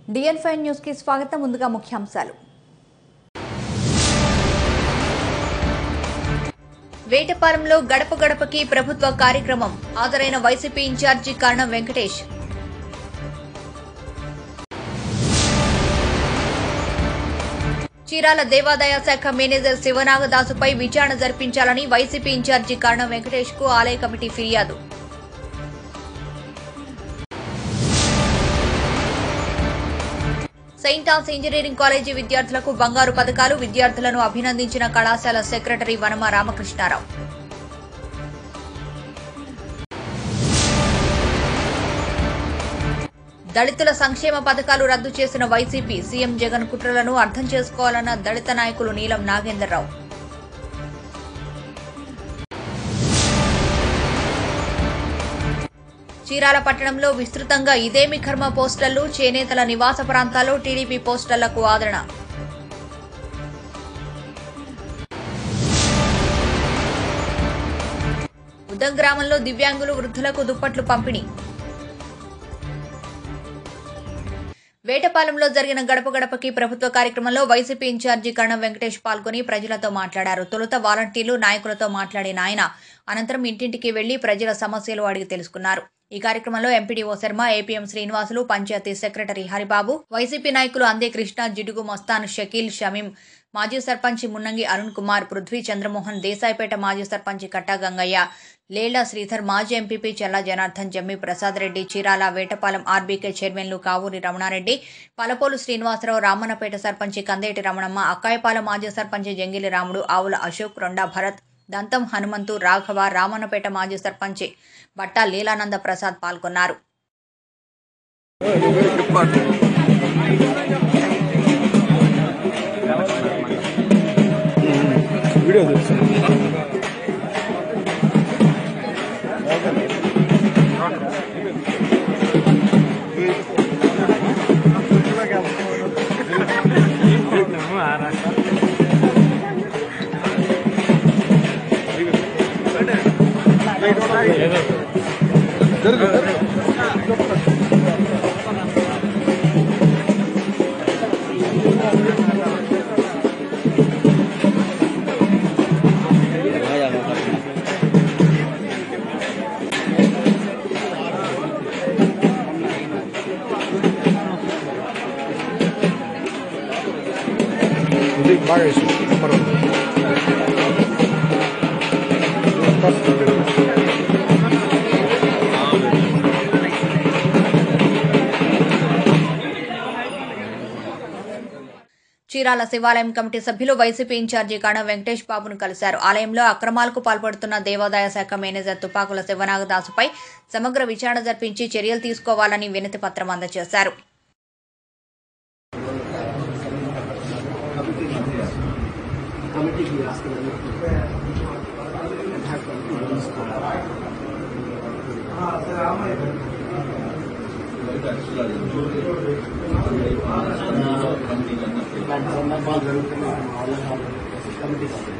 డిఎన్ five news కి స్వాగతం ముందుగా ముఖ్యాంశాలు వేటపాలెంలో గడప గడపకి ప్రభుత్వ కార్యక్రమం హాజరైన వైసీపీ ఇన్ఛార్జి కర్ణం వెంకటేష్ చీరాల దేవాదాయ శాఖ మేనేజర్ శివనాగదాసుపై విచారణ జరిపించాలని వైసీపీ ఇన్ఛార్జి కర్ణం వెంకటేష్ కు ఆలయ కమిటీ ఫిర్యాదు సెయింట్ ఆన్స్ ఇంజనీరింగ్ కాలేజీ విద్యార్థులకు బంగారు పథకాలు విద్యార్థులను అభినందించిన కళాశాల సెక్రటరీ వనమ రామకృష్ణారావు దళితుల సంక్షేమ పథకాలు రద్దు చేసిన వైసీపీ సీఎం జగన్ కుట్రలను అర్థం చేసుకోవాలన్న దళిత నాయకులు నీలం నాగేందర్రావు చీరాల పట్టణంలో విస్తృతంగా ఇదేమి కర్మ పోస్టర్లు చేనేతల నివాస ప్రాంతాల్లో టీడీపీ పోస్టర్లకు ఆదరణ ఉద్దం గ్రామంలో దివ్యాంగులు వృద్ధులకు దుప్పట్లు పంపిణీ వేటపాలెంలో జరిగిన గడప గడపకి ప్రభుత్వ కార్యక్రమంలో వైసీపీ ఇన్ఛార్జి కర్ణం వెంకటేష్ పాల్గొని ప్రజలతో మాట్లాడారు తొలుత వాలంటీర్లు నాయకులతో మాట్లాడిన ఆయన అనంతరం ఇంటింటికి వెళ్లి ప్రజల సమస్యలు అడిగి తెలుసుకున్నారు ఈ కార్యక్రమంలో MPDO Sharma APM Srinivasulu panchayat secretary Haribabu YCP నాయకులు అందే కృష్ణ జిడుగు మస్తాన్ షకీల్ షమీం మాజీ సర్పంచ్ మున్నంగి అరుణ్ కుమార్ పృథ్వీ చంద్రమోహన్ దేశాయిపేట మాజీ సర్పంచ్ కట్టా గంగయ్య లేళ్ల శ్రీధర్ మాజీ ఎంపీపీ చెల్ల జనార్దన్ జమ్మి ప్రసాద్ రెడ్డి చీరాల వేటపాలెం ఆర్బీకే చైర్మన్లు కావూరి రమణారెడ్డి పలపోలు శ్రీనివాసరావు రామన్నపేట సర్పంచ్ కందేటి రమణమ్మ అక్కాయపాలెం మాజీ సర్పంచ్ జంగిలి రాముడు ఆవుల అశోక్ రొండా భరత్ దంతం హనుమంతు రాఘవ రామన్నపేట మాజీ సర్పంచ్ బట్టా లీలానంద ప్రసాద్ పాల్గొన్నారు వీడియో తెలుసు ఇది బాగా ఇష్టం సూపర్ ఉంది ఫస్ట్ వీడియో. చీరాల శివాలయం కమిటీ సభ్యులు వైసీపీ ఇన్ఛార్జి కణ వెంకటేష్ బాబును కలిశారు ఆలయంలో అక్రమాలకు పాల్పడుతున్న దేవాదాయ శాఖ మేనేజర్ తుపాకుల శివనాగదాసుపై సమగ్ర విచారణ జరిపించి చర్యలు తీసుకోవాలని వినతి పత్రం అందజేశారు ఇలాంటి సందర్భాలు జరుగుతున్నాయి వాళ్ళ కమిటీ సభ్యులు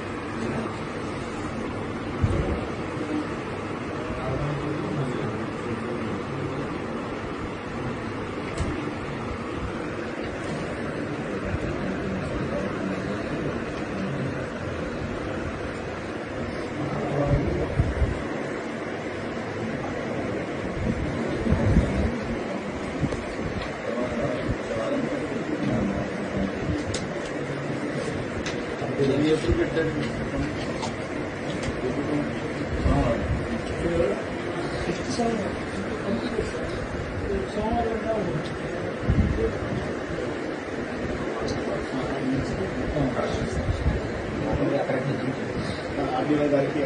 ఆర్డీఓ గారికి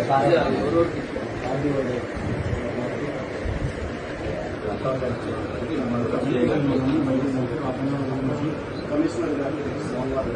ఆర్డీఓ గారికి కమిషనర్ గారికి సోమవారం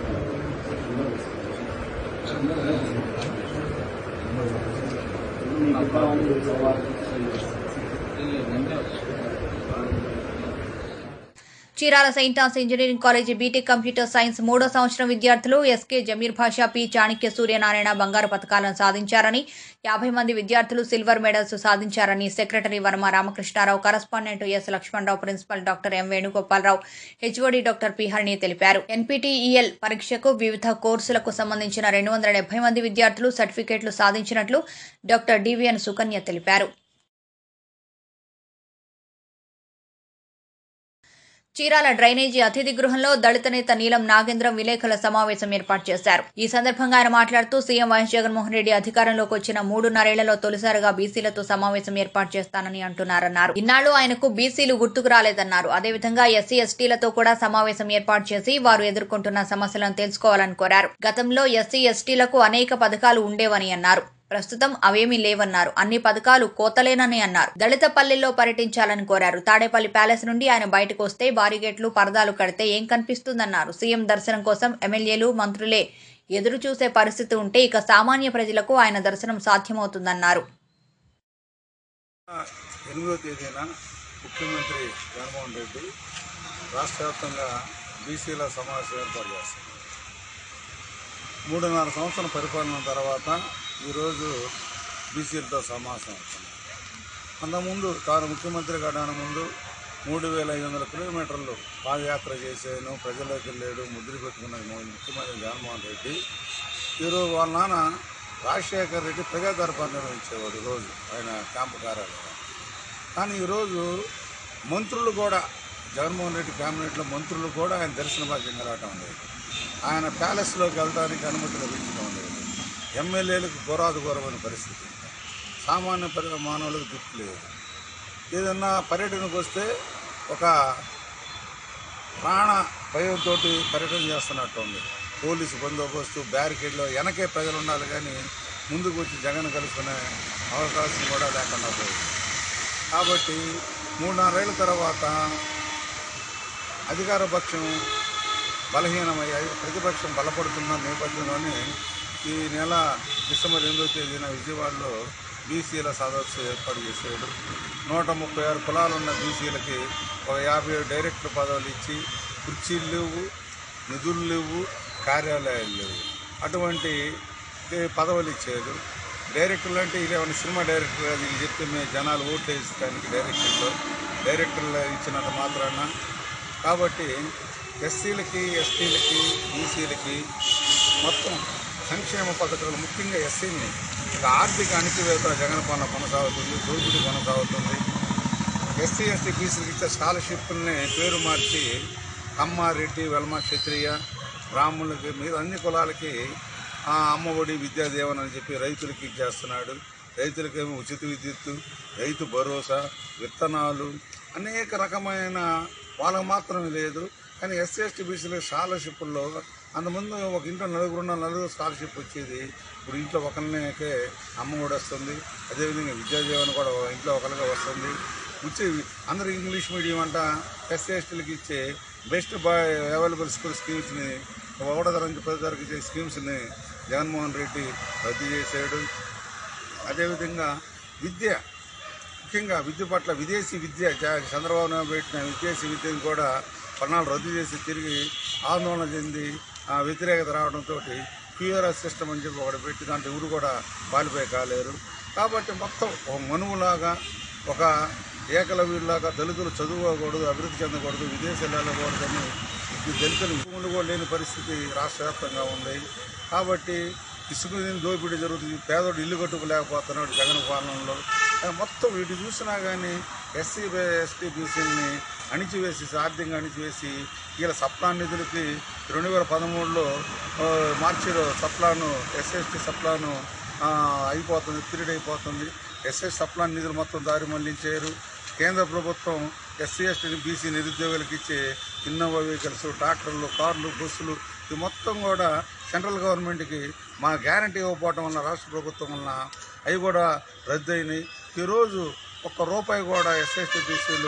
మీకు ఇవ్వాలని సోమవారం Chirala Saint Ann's engineering college BTech computer science మూడో సంవత్సరం విద్యార్థులు ఎస్కే జమీర్ భాషా పి చాణక్య సూర్యనారాయణ బంగారు పథకాలను సాధించారని యాభై మంది విద్యార్థులు సిల్వర్ మెడల్స్ సాధించారని secretary Varma Ramakrishna Rao correspondent S Lakshmana Rao principal doctor M Venugopala Rao HOD doctor P Harini తెలిపారు ఎన్పీటీఈఎల్ పరీక్షకు వివిధ కోర్సులకు సంబంధించిన రెండు వందల డెబ్బై మంది విద్యార్థులు సర్టిఫికేట్లు సాధించినట్లు డాక్టర్ డివిఎన్ సుకన్య తెలిపారు చీరాల డ్రైనేజీ అతిథి గృహంలో దళిత నేత నీలం నాగేంద్రం విలేకరుల సమావేశం ఏర్పాటు చేశారు ఈ సందర్భంగా ఆయన మాట్లాడుతూ సీఎం వైఎస్ జగన్మోహన్ రెడ్డి అధికారంలోకి వచ్చిన మూడున్నరేళ్లలో తొలిసారిగా బీసీలతో సమావేశం ఏర్పాటు చేస్తానని అంటున్నారన్నారు ఇన్నాళ్లు ఆయనకు బీసీలు గుర్తుకు రాలేదన్నారు అదేవిధంగా ఎస్సీ ఎస్టీలతో కూడా సమావేశం ఏర్పాటు చేసి వారు ఎదుర్కొంటున్న సమస్యలను తెలుసుకోవాలని కోరారు గతంలో ఎస్సీ ఎస్టీలకు అనేక పథకాలు ఉండేవని అన్నారు ప్రస్తుతం అవేమీ లేవన్నారు అన్ని పథకాలు కోతలేనని అన్నారు దళిత పల్లెల్లో పర్యటించాలని కోరారు తాడేపల్లి ప్యాలెస్ నుండి ఆయన బయటకు వస్తే బారిగేట్లు పరదాలు కడితే ఏం కనిపిస్తుందన్నారు సీఎం దర్శనం కోసం ఎమ్మెల్యేలు మంత్రులే ఎదురు చూసే పరిస్థితి ఉంటే ఇక సామాన్య ప్రజలకు ఆయన దర్శనం సాధ్యమవుతుందన్నారు ఎనిమిదో తేదీన ముఖ్యమంత్రి జగన్మోహన్ రెడ్డి రాష్ట్ర వ్యాప్తంగా బీసీల సమావేశం ఏర్పాటు చేస్తారు మూడున్నర సంవత్సరం పరిపాలన తర్వాత ఈరోజు బీసీలతో సమావేశం అవుతుంది అంతకుముందు తాను ముఖ్యమంత్రి కావడానికి ముందు మూడు వేల ఐదు వందల కిలోమీటర్లు పాదయాత్ర చేశాను ప్రజల్లోకి వెళ్ళాడు ముద్ర పెట్టుకున్న ముఖ్యమంత్రి జగన్మోహన్ రెడ్డి ఈరోజు వాళ్ళ నాన్న రాజశేఖర్ రెడ్డి ప్రజా దర్బార్ నిర్వహించేవాడు రోజు ఆయన క్యాంపు కార్యాలయం కానీ ఈరోజు మంత్రులు కూడా జగన్మోహన్ రెడ్డి క్యాబినెట్లో మంత్రులు కూడా ఆయన దర్శన భాగ్యంగా రావటం లేదు ఆయన ప్యాలెస్లోకి వెళ్ళడానికి అనుమతి లభించడం లేదు ఎమ్మెల్యేలకు ఘోరాది ఘోరమైన పరిస్థితి సామాన్య పరి మానవులకు దిక్కు లేదు ఏదన్నా పర్యటనకు వస్తే ఒక ప్రాణ భయంతో పర్యటన చేస్తున్నట్టు ఉంది పోలీసు బందోబస్తు బ్యారికేడ్లో వెనకే ప్రజలు ఉండాలి కానీ ముందుకు వచ్చి జగన్ కలుసుకునే అవకాశం కూడా లేకుండా పోయింది కాబట్టి మూడున్నరేళ్ల తర్వాత అధికార పక్షం బలహీనమయ్యాయి ప్రతిపక్షం బలపడుతున్న నేపథ్యంలోనే ఈ నెల డిసెంబర్ ఎనిమిదో తేదీన విజయవాడలో బీసీల సదస్సు ఏర్పాటు చేశాడు నూట ముప్పై ఆరు కులాలు ఉన్న బీసీలకి ఒక యాభై ఏడు డైరెక్టర్ పదవులు ఇచ్చి కుర్చీలు లేవు నిధులు లేవు కార్యాలయాలు లేవు అటువంటి ఏ, పదవులు ఇచ్చారు డైరెక్టర్లు అంటే ఇలా ఏమైనా సినిమా డైరెక్టర్ అది ఇది చెప్తే మేము జనాలు ఓట్లు వేసుకోవడానికి డైరెక్టర్లు డైరెక్టర్లు ఇచ్చినంత మాత్రాన కాబట్టి ఎస్సీలకి ఎస్టీలకి బీసీలకి మొత్తం సంక్షేమ పథకాలు ముఖ్యంగా ఎస్సీని ఇక ఆర్థిక అణిచివేత జగన్ పాలన కొనసాగుతుంది దోపిడీ కొనసాగుతుంది ఎస్సీ ఎస్టీ బీసీలకు ఇచ్చే స్కాలర్షిప్ని పేరు మార్చి కమ్మారెడ్డి వెల్మ క్షత్రియ బ్రాహ్మణులకి మీద అన్ని కులాలకి ఆ, అమ్మఒడి విద్యా దీవెన అని చెప్పి రైతులకి ఇచ్చేస్తున్నాడు రైతులకేమో ఉచిత విద్యుత్తు రైతు భరోసా విత్తనాలు అనేక రకమైన వాళ్ళకి మాత్రమే లేదు కానీ ఎస్సీ ఎస్టీ బీసీలకు స్కాలర్షిప్ల్లో అంతకుముందు ఒక ఇంట్లో నలుగురు ఉన్న నలుగురు స్కాలర్షిప్ వచ్చేది ఇప్పుడు ఇంట్లో ఒకరికే అమ్మ కూడా వస్తుంది అదేవిధంగా విద్యా దీవెన కూడా ఒక ఇంట్లో ఒకరిగా వస్తుంది వచ్చి అందరూ ఇంగ్లీష్ మీడియం అంట ఎస్సీ ఎస్టీలకు ఇచ్చే బెస్ట్ బాయ్ అవైలబుల్ స్కూల్ స్కీమ్స్ని ఒకటో తరగతి పదో తరగతి ఇచ్చే స్కీమ్స్ని జగన్మోహన్ రెడ్డి రద్దు చేశాడు అదేవిధంగా విద్య ముఖ్యంగా విద్య పట్ల విదేశీ విద్య జ- చంద్రబాబు నాయుడు పెట్టిన విదేశీ విద్యను కూడా పన్నాలు రద్దు చేసి తిరిగి ఆందోళన చెంది ఆ వ్యతిరేకత రావడంతో క్యూఆర్ఎస్ సిస్టమ్ అని చెప్పి ఒకటి పెట్టి దాంట్లో ఎవరు కూడా క్వాలిఫై కాలేరు కాబట్టి మొత్తం ఒక మనువులాగా ఒక ఏకలవ్యులాగా దళితులు చదువుకోకూడదు అభివృద్ధి చెందకూడదు విదేశాలు వెళ్ళకూడదని ఈ దళితులు భూములు కూడా లేని పరిస్థితి రాష్ట్ర వ్యాప్తంగా ఉంది కాబట్టి ఇసుక దోపిడీ జరుగుతుంది పేదోడు ఇల్లు కట్టుకోలేకపోతున్నాడు జగన్ పాలనలో ఆ, మొత్తం వీటి చూసినా కానీ ఎస్సీ ఎస్టీ బీసీని అణిచివేసి ఆర్థికంగా అణిచివేసి వీళ్ళ సప్లా నిధులకి రెండు వేల పదమూడులో ఆ, మార్చిలో సప్లాను ఎస్ఎస్టీ సప్లాను ఆ, అయిపోతుంది పీరియడ్ అయిపోతుంది ఎస్ఎస్ సప్లా నిధులు మొత్తం దారి మళ్లించారు కేంద్ర ప్రభుత్వం ఎస్సీ ఎస్టీని బీసీ నిరుద్యోగులకు ఇచ్చే ఇన్నోవా వెహికల్స్ ట్రాక్టర్లు కార్లు బస్సులు ఇవి మొత్తం కూడా సెంట్రల్ గవర్నమెంట్కి మా గ్యారంటీ ఇవ్వకపోవటం వల్ల రాష్ట్ర ప్రభుత్వం వలన అవి కూడా రద్దు అయినాయి ఈరోజు ఒక్క రూపాయి కూడా ఎస్ఎస్టీ బీసీలు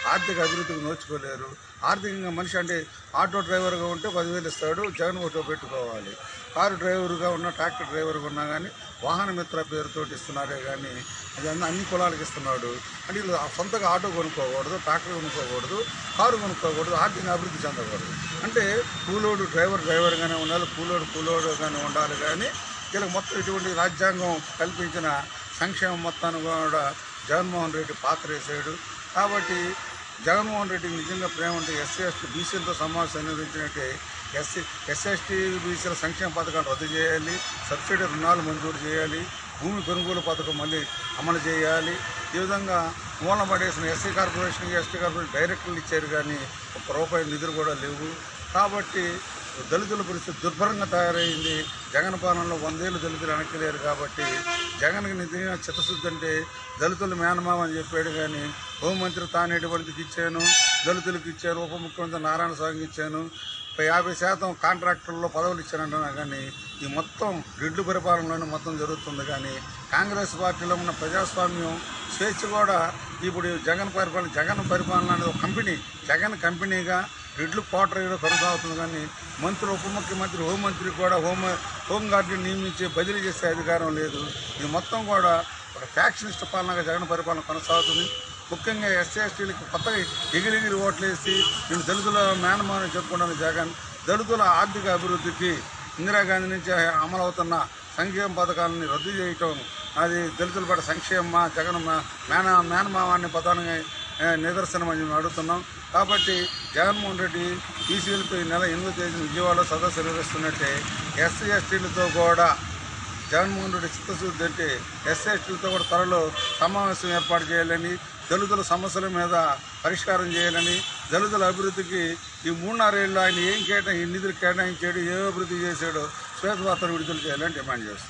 ఆర్థిక అభివృద్ధికి నోచుకోలేరు ఆర్థికంగా మనిషి అంటే ఆటో డ్రైవర్గా ఉంటే పదివేలు ఇస్తాడు జగన్ ఓటో పెట్టుకోవాలి కారు డ్రైవర్గా ఉన్న ట్రాక్టర్ డ్రైవర్గా ఉన్నా కానీ వాహన మిత్ర పేరుతో ఇస్తున్నారే కానీ అది అన్ని అన్ని కులాలకు ఇస్తున్నాడు అంటే వీళ్ళు సొంతగా ఆటో కొనుక్కోకూడదు ట్రాక్టర్ కొనుక్కోకూడదు కారు కొనుక్కోకూడదు ఆర్థిక అభివృద్ధి చెందకూడదు అంటే కూలోడు డ్రైవర్ డ్రైవర్గానే ఉండాలి కూలోడు కూలోడుగానే ఉండాలి కానీ వీళ్ళకి మొత్తం ఇటువంటి రాజ్యాంగం కల్పించిన సంక్షేమం మొత్తాన్ని కూడా జగన్మోహన్ రెడ్డి పాత్ర వేసాడు కాబట్టి జగన్మోహన్ రెడ్డికి నిజంగా ప్రేమ ఉంటే ఎస్సీ ఎస్టీ బీసీలతో సమావేశం నిర్వహించినట్టే ఎస్సీ ఎస్ఎస్టీ బీసీల సంక్షేమ పథకాలు రద్దు చేయాలి సబ్సిడీ రుణాలు మంజూరు చేయాలి భూమి కొనుగోలు పథకం మళ్ళీ అమలు చేయాలి ఈ విధంగా మూలం పడేసిన ఎస్సీ కార్పొరేషన్ ఎస్టీ కార్పొరేషన్ డైరెక్టర్లు ఇచ్చారు కానీ ఒక రూపాయి నిధులు కూడా లేవు కాబట్టి దళితుల పరిస్థితి దుర్భరంగా తయారైంది జగన్ పాలనలో వందేళ్ళు దళితులు వెనక్కిలేరు కాబట్టి జగన్కి నిజంగా చిత్తశుద్ధి అంటే దళితులు మేనమామ అని చెప్పాడు కానీ హోంమంత్రి తానేటువంటికి ఇచ్చాను దళితులకు ఇచ్చాను ఉప ముఖ్యమంత్రి నారాయణ స్వామికి ఇచ్చాను ఒక యాభై శాతం కాంట్రాక్టర్లో పదవులు ఇచ్చానంటున్నా కానీ ఈ మొత్తం రెడ్లు పరిపాలనలోనే మొత్తం జరుగుతుంది కానీ కాంగ్రెస్ పార్టీలో ఉన్న ప్రజాస్వామ్యం స్వేచ్ఛ కూడా ఇప్పుడు జగన్ పరిపాలన జగన్ పరిపాలన అనేది ఒక కంపెనీ జగన్ కంపెనీగా రెడ్లు కోటరీలో కొనసాగుతుంది కానీ మంత్రి ఉప ముఖ్యమంత్రి హోంమంత్రి కూడా హోం హోంగార్డుని నియమించి బదిలీ చేసే అధికారం లేదు ఇది మొత్తం కూడా ఒక ఫ్యాక్షనిస్ట్ పాలనగా జగన్ పరిపాలన కొనసాగుతుంది ముఖ్యంగా ఎస్సీ ఎస్టీలకి కొత్తగా ఎగిరెగిరి ఓట్లు వేసి నేను దళితుల మేనమాని చెప్పుకున్నాను జగన్ దళితుల ఆర్థిక అభివృద్ధికి ఇందిరాగాంధీ నుంచి అమలవుతున్న సంక్షేమ పథకాలని రద్దు చేయటం అది దళితుల పట్ల సంక్షేమ జగన్ మా- మేన మేనమావాన్ని పదాన్ని నిదర్శనం అని మేము అడుగుతున్నాం కాబట్టి జగన్మోహన్ రెడ్డి బీసీలతో ఈ నెల ఎనిమిదో తేదీన విజయవాడలో సదస్సు నిర్వహిస్తున్నట్టే ఎస్సీ ఎస్టీలతో కూడా జగన్మోహన్ రెడ్డి చిత్తశుద్ధి అంటే ఎస్సీ ఎస్టీలతో కూడా త్వరలో సమావేశం ఏర్పాటు చేయాలని దళితుల సమస్యల మీద పరిష్కారం చేయాలని దళితుల అభివృద్ధికి ఈ మూడున్నరేళ్ళు ఆయన ఏం కేటా ఈ నిధులు కేటాయించాడు ఏ అభివృద్ధి చేశాడో శ్వేతవార్తలు విడుదల చేయాలని డిమాండ్ చేస్తున్నాం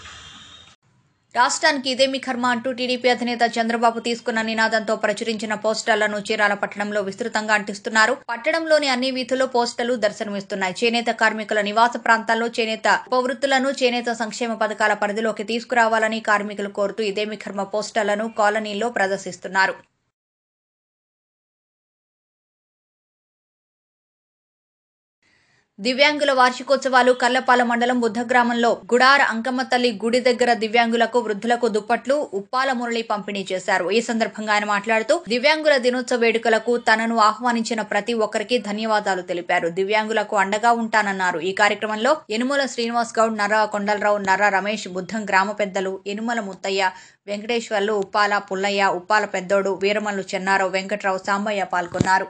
రాష్ట్రానికి ఇదేమి కర్మ అంటూ టీడీపీ అధినేత చంద్రబాబు తీసుకున్న నినాదంతో ప్రచురించిన పోస్టర్లను చీరాల పట్టణంలో విస్తృతంగా అంటిస్తున్నారు పట్టణంలోని అన్ని వీధుల్లో పోస్టర్లు దర్శనమిస్తున్నాయి చేనేత కార్మికుల నివాస ప్రాంతాల్లో చేనేత ఉపవృత్తులను చేనేత సంక్షేమ పథకాల పరిధిలోకి తీసుకురావాలని కార్మికులు కోరుతూ ఇదేమి కర్మ పోస్టర్లను కాలనీల్లో ప్రదర్శిస్తున్నారు దివ్యాంగుల వార్షికోత్సవాలు కల్లపాల మండలం బుద్ధ గ్రామంలో గుడార అంకమ్మ తల్లి గుడి దగ్గర దివ్యాంగులకు వృద్ధులకు దుప్పట్లు ఉప్పాల మురళి పంపిణీ చేశారు ఈ సందర్భంగా ఆయన మాట్లాడుతూ దివ్యాంగుల దినోత్సవ వేడుకలకు తనను ఆహ్వానించిన ప్రతి ఒక్కరికి ధన్యవాదాలు తెలిపారు దివ్యాంగులకు అండగా ఉంటానన్నారు ఈ కార్యక్రమంలో యనుమల శ్రీనివాస్ గౌడ్ నర్రా కొండలరావు నర్రా రమేష్ బుద్ధం గ్రామ పెద్దలు యనుమల ముత్తయ్య వెంకటేశ్వర్లు ఉప్పాల పుల్లయ్య ఉప్పాల పెద్దోడు వీరమల్లు చెన్నారావు వెంకట్రావు సాంబయ్య పాల్గొన్నారు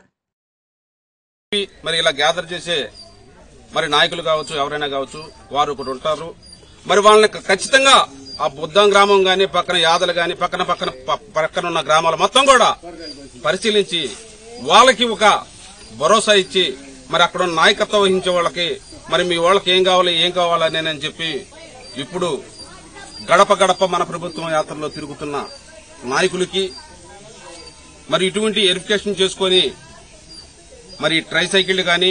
మరి ఇలా గ్యాదర్ చేసే మరి నాయకులు కావచ్చు ఎవరైనా కావచ్చు వారు ఒకటి ఉంటారు మరి వాళ్ళని ఖచ్చితంగా ఆ బుద్ధం గ్రామం గాని పక్కన యాదలు గాని పక్కన పక్కన ప- పక్కన ఉన్న గ్రామాలు మొత్తం కూడా పరిశీలించి వాళ్ళకి ఒక భరోసా ఇచ్చి మరి అక్కడ ఉన్న నాయకత్వం వహించే వాళ్ళకి మరి మీ వాళ్ళకి ఏం కావాలి ఏం కావాలని అని చెప్పి ఇప్పుడు గడప గడప మన ప్రభుత్వం యాత్రలో తిరుగుతున్న నాయకులకి మరి ఇటువంటి వెరిఫికేషన్ చేసుకొని మరి ట్రైసైకిళ్లు కానీ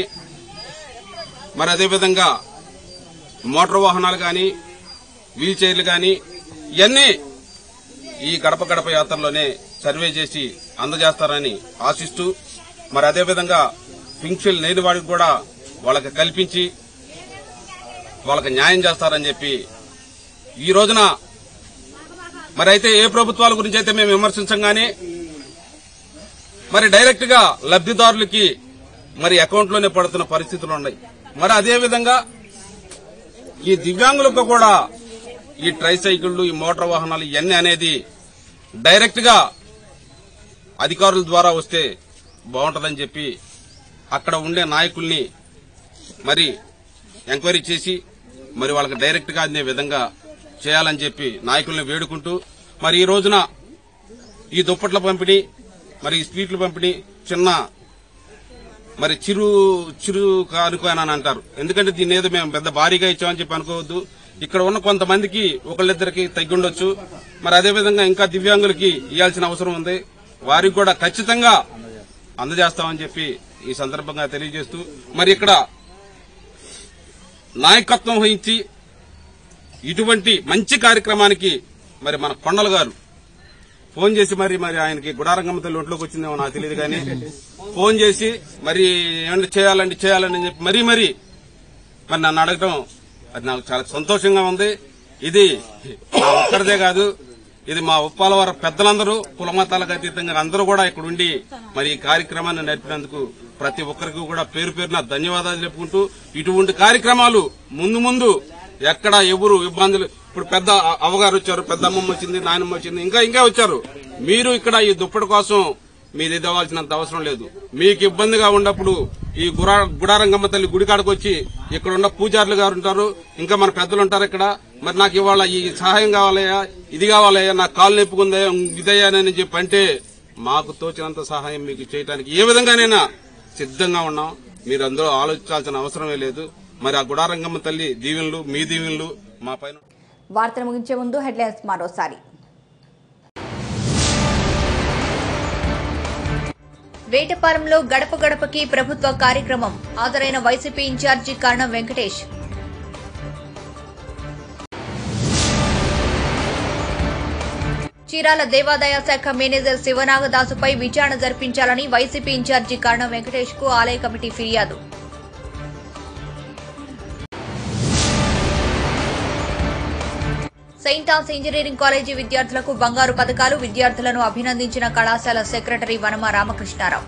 మరి అదేవిధంగా మోటార్ వాహనాలు కానీ వీల్ చైర్లు కానీ ఇవన్నీ ఈ గడప గడప యాత్రలోనే సర్వే చేసి అందజేస్తారని ఆశిస్తూ మరి అదేవిధంగా పింఛన్ లేని వాడికి కూడా వాళ్ళకి కల్పించి వాళ్ళకి న్యాయం చేస్తారని చెప్పి ఈ రోజున మరి అయితే ఏ ప్రభుత్వాల గురించి అయితే మేము విమర్శించంగానే మరి డైరెక్ట్ గా లబ్దిదారులకి మరి అకౌంట్ లోనే పడుతున్న పరిస్థితులు ఉన్నాయి మరి అదే విధంగా ఈ దివ్యాంగులకు కూడా ఈ ట్రైసైకిళ్లు ఈ మోటార్ వాహనాలు ఇవన్నీ అనేది డైరెక్ట్ గా అధికారుల ద్వారా వస్తే బాగుంటుందని చెప్పి అక్కడ ఉండే నాయకుల్ని మరి ఎంక్వైరీ చేసి మరి వాళ్ళకి డైరెక్ట్ గా అందే విధంగా చేయాలని చెప్పి నాయకుల్ని వేడుకుంటూ మరి ఈ రోజున ఈ దుప్పట్ల పంపిణీ మరి ఈ స్వీట్ల పంపిణీ చిన్న మరి చిరు చిరు కానుక అని అంటారు ఎందుకంటే దీన్ని ఏదో మేము పెద్ద భారీగా ఇచ్చామని చెప్పి అనుకోవద్దు ఇక్కడ ఉన్న కొంతమందికి ఒకళ్ళిద్దరికి తగ్గుండొచ్చు మరి అదే విధంగా ఇంకా దివ్యాంగులకి ఇవ్వాల్సిన అవసరం ఉంది వారికి కూడా ఖచ్చితంగా అందజేస్తామని చెప్పి ఈ సందర్భంగా తెలియజేస్తూ మరి ఇక్కడ నాయకత్వం వహించి ఇటువంటి మంచి కార్యక్రమానికి మరి మన కొండల గారు ఫోన్ చేసి మరి మరి ఆయనకి గుడారంగమ్మ తల్లి ఒంట్లోకి వచ్చిందేమో నాకు తెలియదు కానీ ఫోన్ చేసి మరి ఏమన్నా చేయాలండి చేయాలని చెప్పి మరీ మరీ మరి నన్ను అడగటం అది నాకు చాలా సంతోషంగా ఉంది ఇది నా ఒక్కరిదే కాదు ఇది మా ఉప్పాల వారి పెద్దలందరూ కులమతాలకు అతీతంగా అందరూ కూడా ఇక్కడ ఉండి మరి ఈ కార్యక్రమాన్ని నడిపినందుకు ప్రతి ఒక్కరికి కూడా పేరు పేరున ధన్యవాదాలు చెప్పుకుంటూ ఇటువంటి కార్యక్రమాలు ముందు ముందు ఎక్కడ ఎవరు ఇబ్బందులు ఇప్పుడు పెద్ద అ- అవ్వగారు వచ్చారు పెద్ద అమ్మమ్మ వచ్చింది నాయనమ్మ వచ్చింది ఇంకా ఇంకా వచ్చారు మీరు ఇక్కడ ఈ దుప్పటి కోసం మీది ఇవ్వాల్సినంత అవసరం లేదు మీకు ఇబ్బందిగా ఉన్నప్పుడు ఈ గురా గుడారంగమ్మ తల్లి గుడి కాడకు వచ్చి ఇక్కడ ఉన్న పూజారులు గారు ఉంటారు ఇంకా మన పెద్దలు ఉంటారు ఇక్కడ మరి నాకు ఇవాళ ఈ సహాయం కావాలయ్యా ఇది కావాలయ్యా నాకు కాలు నొప్పుకుందయ్యా ఇదయ్యా అని చెప్పి అంటే మాకు తోచినంత సహాయం మీకు చేయడానికి ఏ విధంగానైనా సిద్ధంగా ఉన్నాం మీరు అందరూ ఆలోచించాల్సిన అవసరమే లేదు మరి ఆ గుడారంగమ్మ తల్లి దీవెనలు మీ దీవెనలు మా పైన వార్తలు ముగించే ముందు హెడ్లైన్స్ మరోసారి వేటపాలెంలో గడప గడపకి ప్రభుత్వ కార్యక్రమం హాజరైన వైసీపీ ఇన్ఛార్జి కర్ణం వెంకటేష్ చీరాల దేవాదాయ శాఖ మేనేజర్ శివనాగదాసుపై విచారణ జరిపించాలని వైసీపీ ఇన్ఛార్జి కర్ణం వెంకటేష్ కు ఆలయ కమిటీ ఫిర్యాదు సెయింట్ ఆన్స్ ఇంజనీరింగ్ కాలేజీ విద్యార్థులకు బంగారు పథకాలు విద్యార్థులను అభినందించిన కళాశాల సెక్రటరీ వనమ రామకృష్ణారావు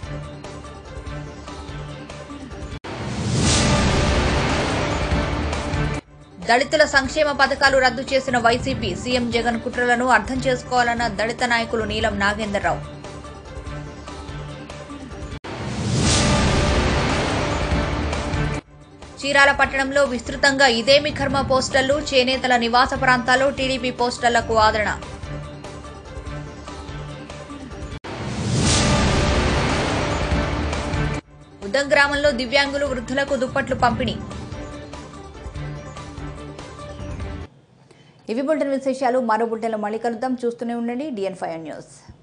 దళితుల సంక్షేమ పథకాలు రద్దు చేసిన వైసీపీ సీఎం జగన్ కుట్రలను అర్థం చేసుకోవాలన్న దళిత నాయకులు నీలం నాగేంద్రరావు చీరాల పట్టణంలో విస్తృతంగా ఇదేమి కర్మ పోస్టర్లు చేనేతల నివాస ప్రాంతాల్లో టీడీపీ పోస్టర్లకు ఆదరణ ఉదం గ్రామంలో దివ్యాంగులు వృద్ధులకు దుప్పట్లు పంపిణీ ఇవి బులెటిన్ విశేషాలు మరో బులెటిన్లో మళ్ళీ కలుద్దాం చూస్తూనే ఉండండి డిఎన్ ఫైవ్ న్యూస్